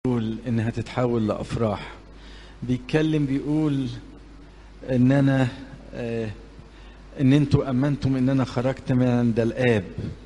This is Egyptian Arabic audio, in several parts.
بيقول انها تتحول لافراح بيتكلم بيقول ان انا آه ان انتوا امنتم ان انا خرجت من عند الاب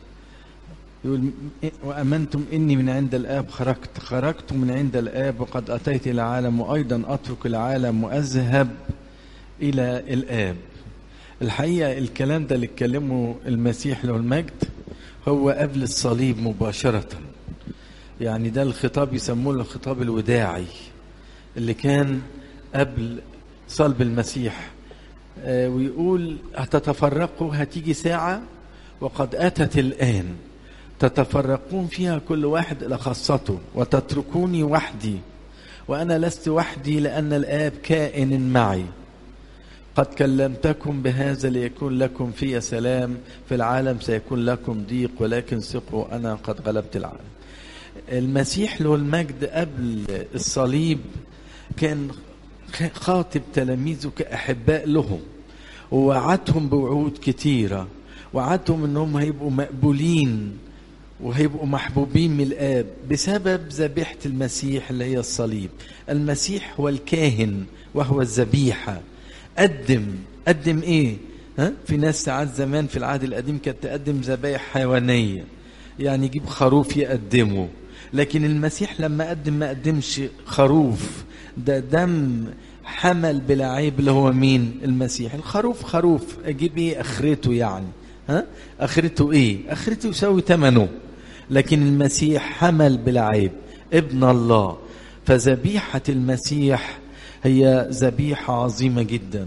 يقول وامنتم اني من عند الاب خرجت خرجت من عند الاب وقد اتيت الى العالم وايضا اترك العالم واذهب الى الاب الحقيقه الكلام ده اللي اتكلمه المسيح له المجد هو قبل الصليب مباشره يعني ده الخطاب يسموه الخطاب الوداعي اللي كان قبل صلب المسيح آه ويقول هتتفرقوا هتيجي ساعة وقد أتت الآن تتفرقون فيها كل واحد إلى خاصته وتتركوني وحدي وأنا لست وحدي لأن الآب كائن معي قد كلمتكم بهذا ليكون لكم في سلام في العالم سيكون لكم ضيق ولكن ثقوا أنا قد غلبت العالم المسيح له المجد قبل الصليب كان خاطب تلاميذه كأحباء لهم ووعدهم بوعود كتيرة وعدهم انهم هيبقوا مقبولين وهيبقوا محبوبين من الآب بسبب ذبيحة المسيح اللي هي الصليب المسيح هو الكاهن وهو الذبيحة قدم قدم ايه ها؟ في ناس ساعات زمان في العهد القديم كانت تقدم ذبايح حيوانية يعني يجيب خروف يقدمه لكن المسيح لما قدم ما قدمش خروف ده دم حمل بلا عيب اللي هو مين المسيح الخروف خروف اجيب ايه اخرته يعني ها اخرته ايه اخرته يساوي ثمنه لكن المسيح حمل بلا عيب ابن الله فذبيحة المسيح هي ذبيحة عظيمة جدا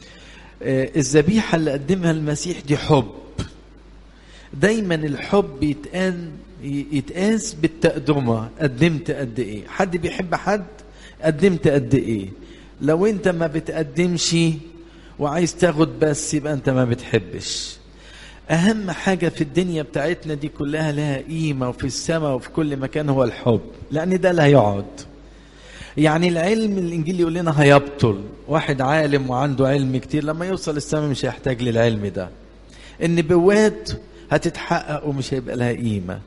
الذبيحة اللي قدمها المسيح دي حب دايما الحب يتقاس يتقاس بالتقدمة قدمت قد ايه حد بيحب حد قدمت قد ايه لو انت ما بتقدمش وعايز تاخد بس يبقى انت ما بتحبش اهم حاجة في الدنيا بتاعتنا دي كلها لها قيمة وفي السماء وفي كل مكان هو الحب لان ده اللي هيقعد يعني العلم الانجيل يقول لنا هيبطل واحد عالم وعنده علم كتير لما يوصل السماء مش هيحتاج للعلم ده النبوات هتتحقق ومش هيبقى لها قيمه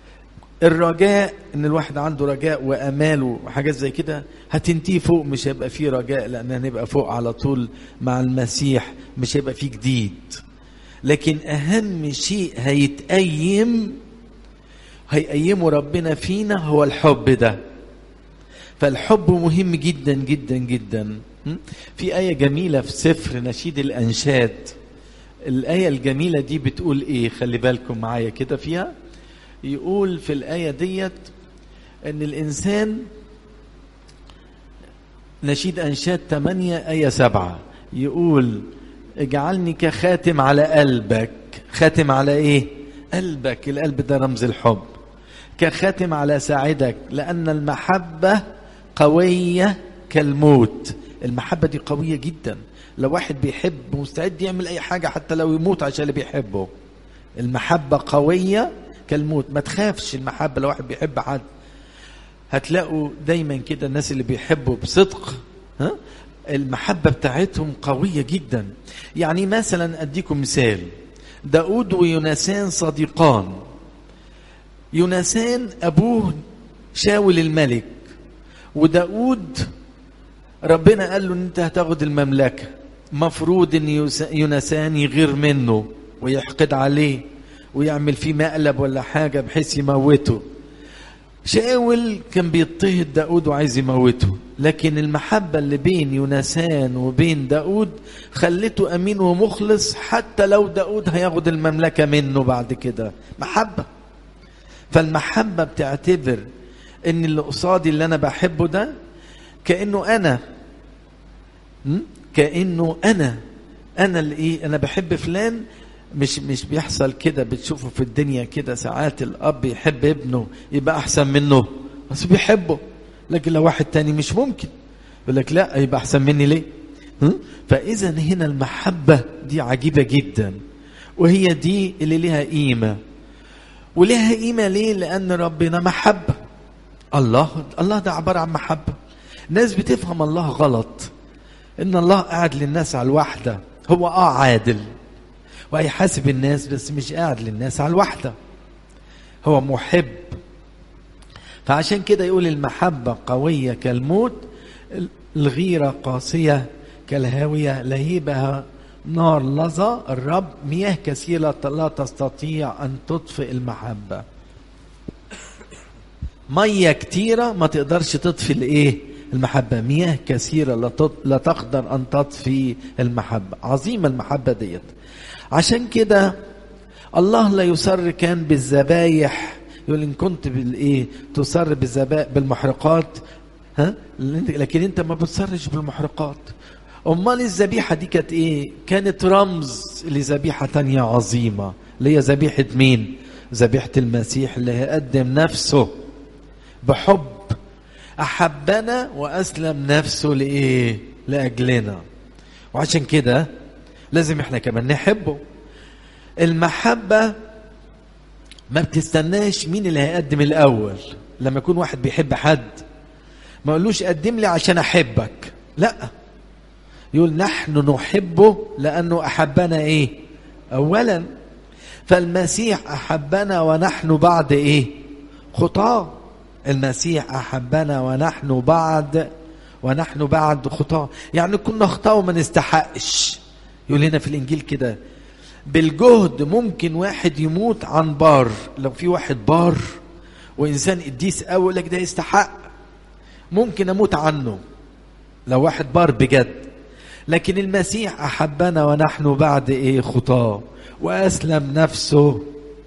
الرجاء ان الواحد عنده رجاء واماله وحاجات زي كده هتنتهي فوق مش هيبقى فيه رجاء لان هنبقى فوق على طول مع المسيح مش هيبقى فيه جديد لكن اهم شيء هيتقيم هيقيمه ربنا فينا هو الحب ده فالحب مهم جدا جدا جدا في آية جميلة في سفر نشيد الأنشاد الآية الجميلة دي بتقول إيه خلي بالكم معايا كده فيها يقول في الآية ديت أن الإنسان نشيد أنشاد 8 آية 7 يقول اجعلني كخاتم على قلبك خاتم على إيه قلبك القلب ده رمز الحب كخاتم على ساعدك لأن المحبة قوية كالموت المحبة دي قوية جدا لو واحد بيحب مستعد يعمل أي حاجة حتى لو يموت عشان اللي بيحبه المحبة قوية كالموت ما تخافش المحبة لو واحد بيحب حد هتلاقوا دايما كده الناس اللي بيحبوا بصدق ها المحبة بتاعتهم قوية جدا يعني مثلا أديكم مثال داود ويونسان صديقان يونسان أبوه شاول الملك وداود ربنا قال له ان انت هتاخد المملكة مفروض ان يونسان يغير منه ويحقد عليه ويعمل فيه مقلب ولا حاجة بحيث يموته شاول كان بيضطهد داود وعايز يموته لكن المحبة اللي بين يونسان وبين داود خلته أمين ومخلص حتى لو داود هياخد المملكة منه بعد كده محبة فالمحبة بتعتبر ان اللي قصادي اللي انا بحبه ده كانه انا كانه انا انا اللي ايه انا بحب فلان مش مش بيحصل كده بتشوفه في الدنيا كده ساعات الاب يحب ابنه يبقى احسن منه بس بيحبه لكن لو واحد تاني مش ممكن يقول لك لا يبقى احسن مني ليه فاذا هنا المحبه دي عجيبه جدا وهي دي اللي ليها قيمه وليها قيمه ليه لان ربنا محبه الله الله ده عباره عن محبه ناس بتفهم الله غلط ان الله قاعد للناس على الوحده هو اه عادل وهيحاسب الناس بس مش قاعد للناس على الوحده هو محب فعشان كده يقول المحبة قوية كالموت الغيرة قاسية كالهاوية لهيبها نار لظى الرب مياه كثيرة لا تستطيع أن تطفئ المحبة مية كتيرة ما تقدرش تطفي الايه المحبة مياه كثيرة لا, تط... لا تقدر أن تطفي المحبة عظيمة المحبة ديت عشان كده الله لا يسر كان بالذبايح يقول إن كنت بالإيه تسر بالذبائح بالمحرقات ها لكن أنت ما بتصرش بالمحرقات أمال الذبيحة دي كانت إيه كانت رمز لذبيحة تانية عظيمة اللي هي ذبيحة مين ذبيحة المسيح اللي هيقدم نفسه بحب أحبنا وأسلم نفسه لإيه لأجلنا وعشان كده لازم احنا كمان نحبه المحبة ما بتستناش مين اللي هيقدم الأول لما يكون واحد بيحب حد ما يقولوش قدم لي عشان أحبك لا يقول نحن نحبه لأنه أحبنا إيه أولا فالمسيح أحبنا ونحن بعد إيه خطاه المسيح أحبنا ونحن بعد ونحن بعد خطاه يعني كنا خطاه وما نستحقش يقول هنا في الإنجيل كده بالجهد ممكن واحد يموت عن بار لو في واحد بار وإنسان قديس قوي لك ده يستحق ممكن أموت عنه لو واحد بار بجد لكن المسيح أحبنا ونحن بعد إيه خطاه وأسلم نفسه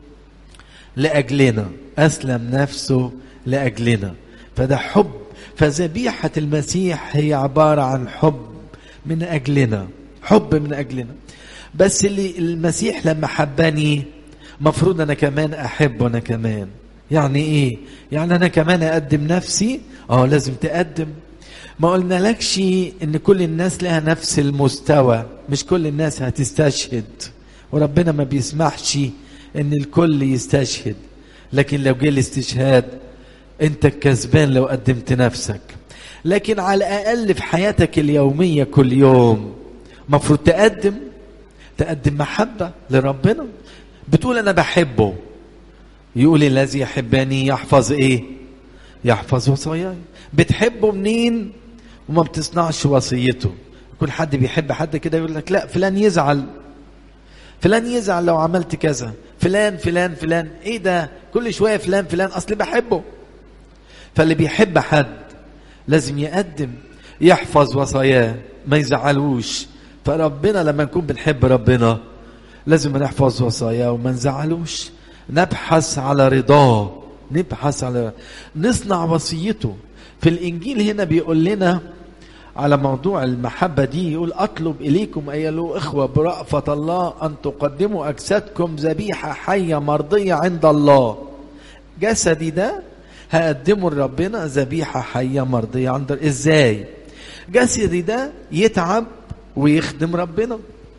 لأجلنا أسلم نفسه لأجلنا فده حب فذبيحة المسيح هي عبارة عن حب من أجلنا حب من أجلنا بس اللي المسيح لما حبني مفروض أنا كمان أحب أنا كمان يعني إيه يعني أنا كمان أقدم نفسي آه لازم تقدم ما قلنا لكش ان كل الناس لها نفس المستوى مش كل الناس هتستشهد وربنا ما بيسمحش ان الكل يستشهد لكن لو جه الاستشهاد انت الكسبان لو قدمت نفسك لكن على الاقل في حياتك اليوميه كل يوم مفروض تقدم تقدم محبه لربنا بتقول انا بحبه يقول الذي يحبني يحفظ ايه يحفظ وصاياي بتحبه منين وما بتصنعش وصيته يكون حد بيحب حد كده يقول لك لا فلان يزعل فلان يزعل لو عملت كذا فلان فلان فلان ايه ده كل شويه فلان فلان اصلي بحبه فاللي بيحب حد لازم يقدم يحفظ وصاياه ما يزعلوش فربنا لما نكون بنحب ربنا لازم نحفظ وصاياه وما نزعلوش نبحث على رضاه نبحث على نصنع وصيته في الانجيل هنا بيقول لنا على موضوع المحبة دي يقول أطلب إليكم أيها الأخوة برأفة الله أن تقدموا أجسادكم ذبيحة حية مرضية عند الله جسدي ده هقدمه لربنا ذبيحة حية مرضية عند إزاي جسدي ده يتعب ويخدم ربنا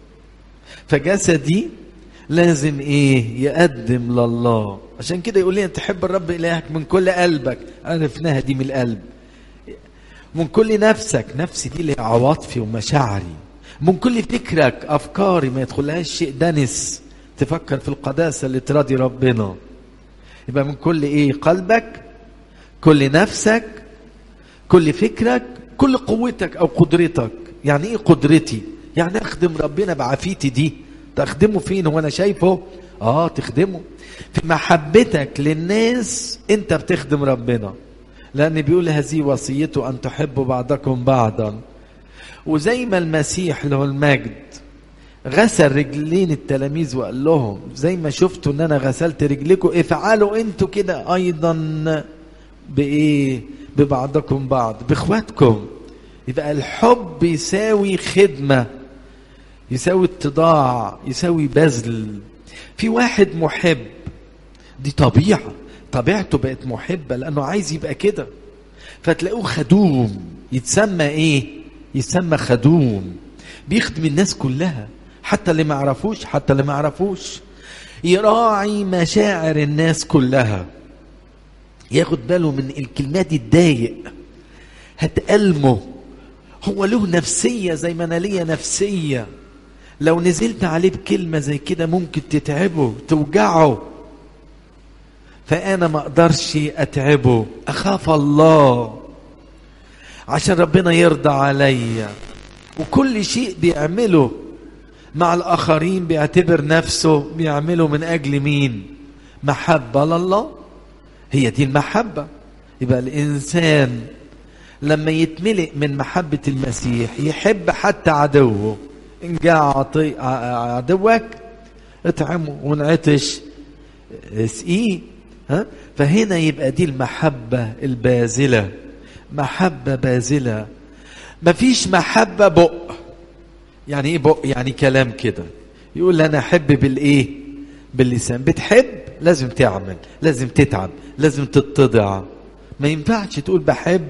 فجسدي لازم ايه يقدم لله عشان كده يقول لي تحب الرب الهك من كل قلبك عرفناها دي من القلب من كل نفسك نفسي دي اللي عواطفي ومشاعري من كل فكرك افكاري ما يدخلهاش شيء دنس تفكر في القداسه اللي تراضي ربنا يبقى من كل ايه قلبك كل نفسك كل فكرك كل قوتك او قدرتك يعني ايه قدرتي يعني اخدم ربنا بعافيتي دي تخدمه فين هو انا شايفه اه تخدمه في محبتك للناس انت بتخدم ربنا لان بيقول هذه وصيته ان تحبوا بعضكم بعضا وزي ما المسيح له المجد غسل رجلين التلاميذ وقال لهم زي ما شفتوا ان انا غسلت رجلكم افعلوا انتوا كده ايضا بايه ببعضكم بعض باخواتكم يبقى الحب يساوي خدمه يساوي اتضاع يساوي بذل في واحد محب دي طبيعة طبيعته بقت محبة لأنه عايز يبقى كده فتلاقوه خدوم يتسمى ايه يتسمى خدوم بيخدم الناس كلها حتى اللي ما يعرفوش حتى اللي ما يعرفوش يراعي مشاعر الناس كلها ياخد باله من الكلمات دي تضايق هتألمه هو له نفسية زي ما أنا ليا نفسية لو نزلت عليه بكلمة زي كده ممكن تتعبه توجعه فانا ما اقدرش اتعبه اخاف الله عشان ربنا يرضى عليا وكل شيء بيعمله مع الاخرين بيعتبر نفسه بيعمله من اجل مين محبه لله هي دي المحبه يبقى الانسان لما يتملئ من محبه المسيح يحب حتى عدوه ان جاء عطي عدوك اطعمه وانعطش اسقيه ها فهنا يبقى دي المحبه البازله محبه بازله مفيش محبه بق يعني ايه بق يعني كلام كده يقول انا احب بالايه باللسان بتحب لازم تعمل لازم تتعب لازم تتضع ما ينفعش تقول بحب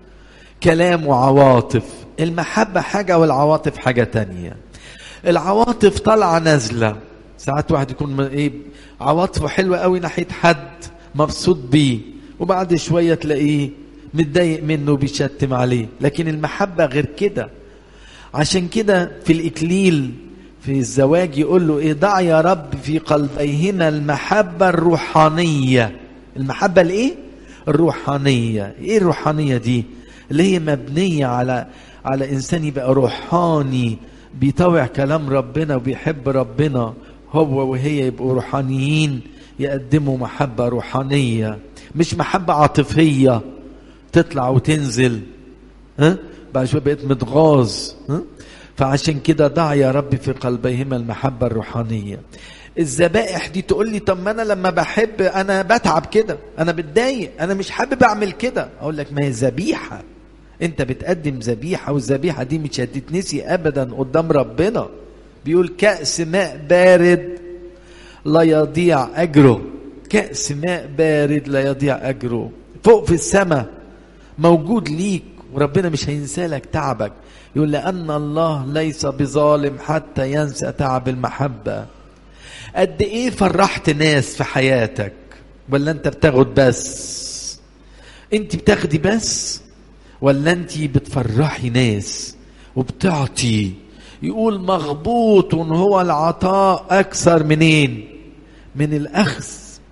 كلام وعواطف المحبة حاجة والعواطف حاجة تانية العواطف طالعة نازلة ساعات واحد يكون ايه عواطفه حلوة قوي ناحية حد مبسوط بيه وبعد شوية تلاقيه متضايق منه بيشتم عليه لكن المحبة غير كده عشان كده في الإكليل في الزواج يقول له ايه ضع يا رب في قلبيهما المحبة الروحانية المحبة الايه الروحانية ايه الروحانية دي اللي هي مبنية على على انسان يبقى روحاني بيطوع كلام ربنا وبيحب ربنا هو وهي يبقوا روحانيين يقدموا محبة روحانية مش محبة عاطفية تطلع وتنزل ها بعد شوية بقيت متغاظ ها فعشان كده ضع يا رب في قلبيهما المحبة الروحانية الذبائح دي تقول لي طب ما انا لما بحب انا بتعب كده انا بتضايق انا مش حابب اعمل كده اقول لك ما هي ذبيحه انت بتقدم ذبيحه والذبيحه دي مش هتتنسي ابدا قدام ربنا بيقول كاس ماء بارد لا يضيع اجره كاس ماء بارد لا يضيع اجره فوق في السماء موجود ليك وربنا مش هينسى لك تعبك يقول لأن الله ليس بظالم حتى ينسى تعب المحبة قد ايه فرحت ناس في حياتك ولا انت بتاخد بس انت بتاخدي بس ولا انت بتفرحي ناس وبتعطي يقول مغبوط هو العطاء اكثر منين من الاخذ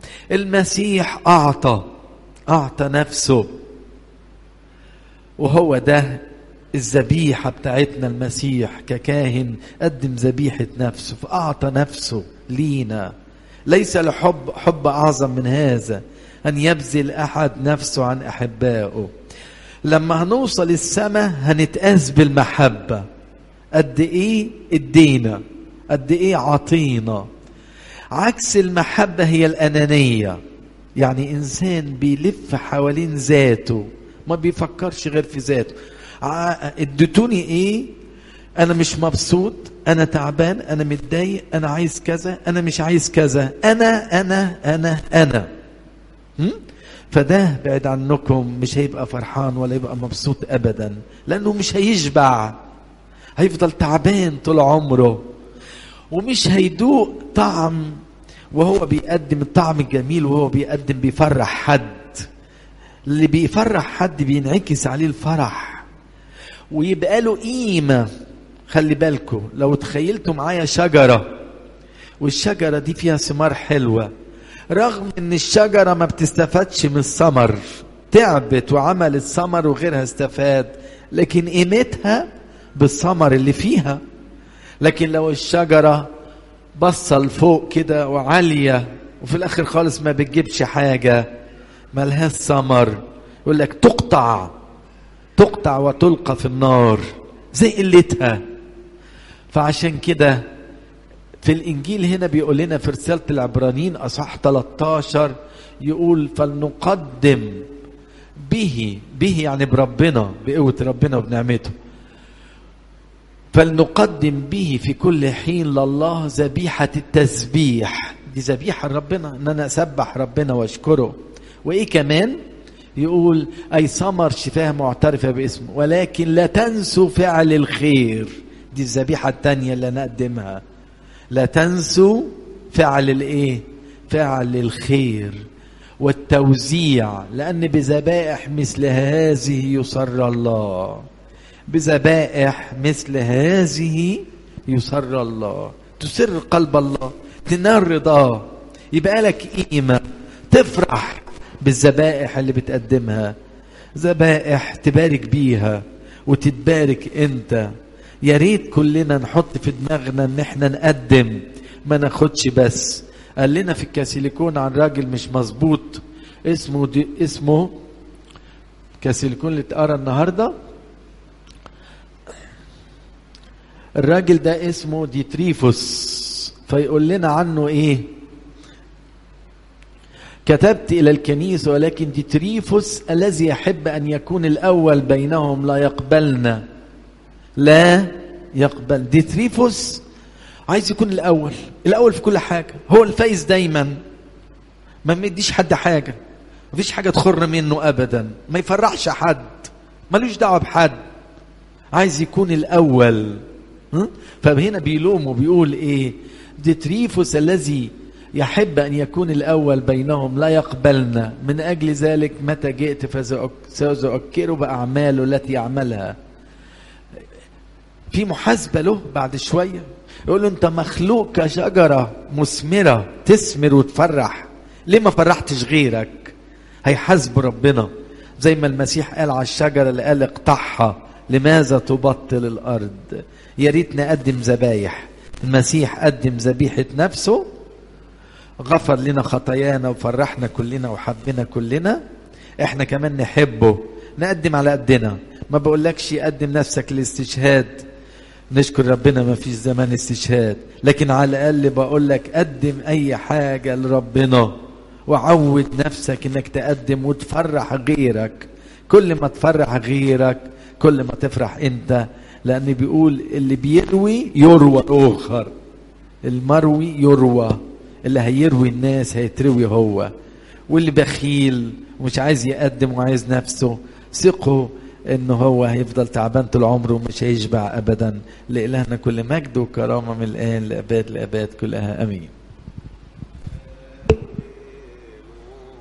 المسيح اعطى اعطى نفسه وهو ده الذبيحة بتاعتنا المسيح ككاهن قدم ذبيحة نفسه فأعطى نفسه لينا ليس لحب حب أعظم من هذا أن يبذل أحد نفسه عن أحبائه لما هنوصل السماء هنتقاس بالمحبة قد إيه ادينا قد إيه عطينا عكس المحبة هي الأنانية يعني إنسان بيلف حوالين ذاته ما بيفكرش غير في ذاته اديتوني ايه انا مش مبسوط انا تعبان انا متضايق انا عايز كذا انا مش عايز كذا انا انا انا انا م? فده بعد عنكم مش هيبقى فرحان ولا يبقى مبسوط ابدا لانه مش هيشبع هيفضل تعبان طول عمره ومش هيدوق طعم وهو بيقدم الطعم الجميل وهو بيقدم بيفرح حد اللي بيفرح حد بينعكس عليه الفرح ويبقى له قيمة خلي بالكم لو تخيلتوا معايا شجرة والشجرة دي فيها ثمار حلوة رغم ان الشجرة ما بتستفادش من الثمر تعبت وعملت ثمر وغيرها استفاد لكن قيمتها بالثمر اللي فيها لكن لو الشجرة بصة لفوق كده وعالية وفي الاخر خالص ما بتجيبش حاجة ملهاش ثمر يقول لك تقطع تقطع وتلقى في النار زي قلتها فعشان كده في الانجيل هنا بيقول لنا في رساله العبرانيين اصح 13 يقول فلنقدم به به يعني بربنا بقوه ربنا وبنعمته فلنقدم به في كل حين لله ذبيحه التسبيح دي ذبيحه لربنا ان انا اسبح ربنا واشكره وايه كمان يقول أي ثمر شفاه معترفة باسمه ولكن لا تنسوا فعل الخير دي الذبيحة التانية اللي نقدمها لا تنسوا فعل الايه فعل الخير والتوزيع لأن بذبائح مثل هذه يسر الله بذبائح مثل هذه يسر الله تسر قلب الله تنال رضاه يبقى لك قيمة تفرح بالذبائح اللي بتقدمها ذبائح تبارك بيها وتتبارك انت يا ريت كلنا نحط في دماغنا ان احنا نقدم ما ناخدش بس قال لنا في الكاسيليكون عن راجل مش مظبوط اسمه دي اسمه كاسيليكون اللي اتقرا النهارده الراجل ده اسمه ديتريفوس فيقول لنا عنه ايه كتبت الى الكنيسه ولكن ديتريفوس الذي يحب ان يكون الاول بينهم لا يقبلنا لا يقبل ديتريفوس عايز يكون الاول الاول في كل حاجه هو الفايز دايما ما مديش حد حاجه مفيش حاجه تخر منه ابدا ما يفرحش حد ملوش دعوه بحد عايز يكون الاول ها؟ فهنا بيلومه بيقول ايه ديتريفوس الذي يحب ان يكون الاول بينهم لا يقبلنا من اجل ذلك متى جئت فساذكره باعماله التي يعملها في محاسبه له بعد شويه يقول له انت مخلوق كشجره مثمره تثمر وتفرح ليه ما فرحتش غيرك هيحاسب ربنا زي ما المسيح قال على الشجره اللي قال اقطعها لماذا تبطل الارض يا ريت نقدم ذبايح المسيح قدم ذبيحه نفسه غفر لنا خطايانا وفرحنا كلنا وحبنا كلنا احنا كمان نحبه نقدم على قدنا ما بقولكش قدم نفسك للاستشهاد نشكر ربنا ما فيش زمان استشهاد لكن على الاقل بقول لك قدم اي حاجه لربنا وعود نفسك انك تقدم وتفرح غيرك كل ما تفرح غيرك كل ما تفرح انت لان بيقول اللي بيروي يروى اخر المروي يروى اللي هيروي الناس هيتروي هو واللي بخيل ومش عايز يقدم وعايز نفسه ثقوا انه هو هيفضل تعبان طول عمره ومش هيشبع ابدا لالهنا كل مجد وكرامه من الان لاباد لاباد كلها امين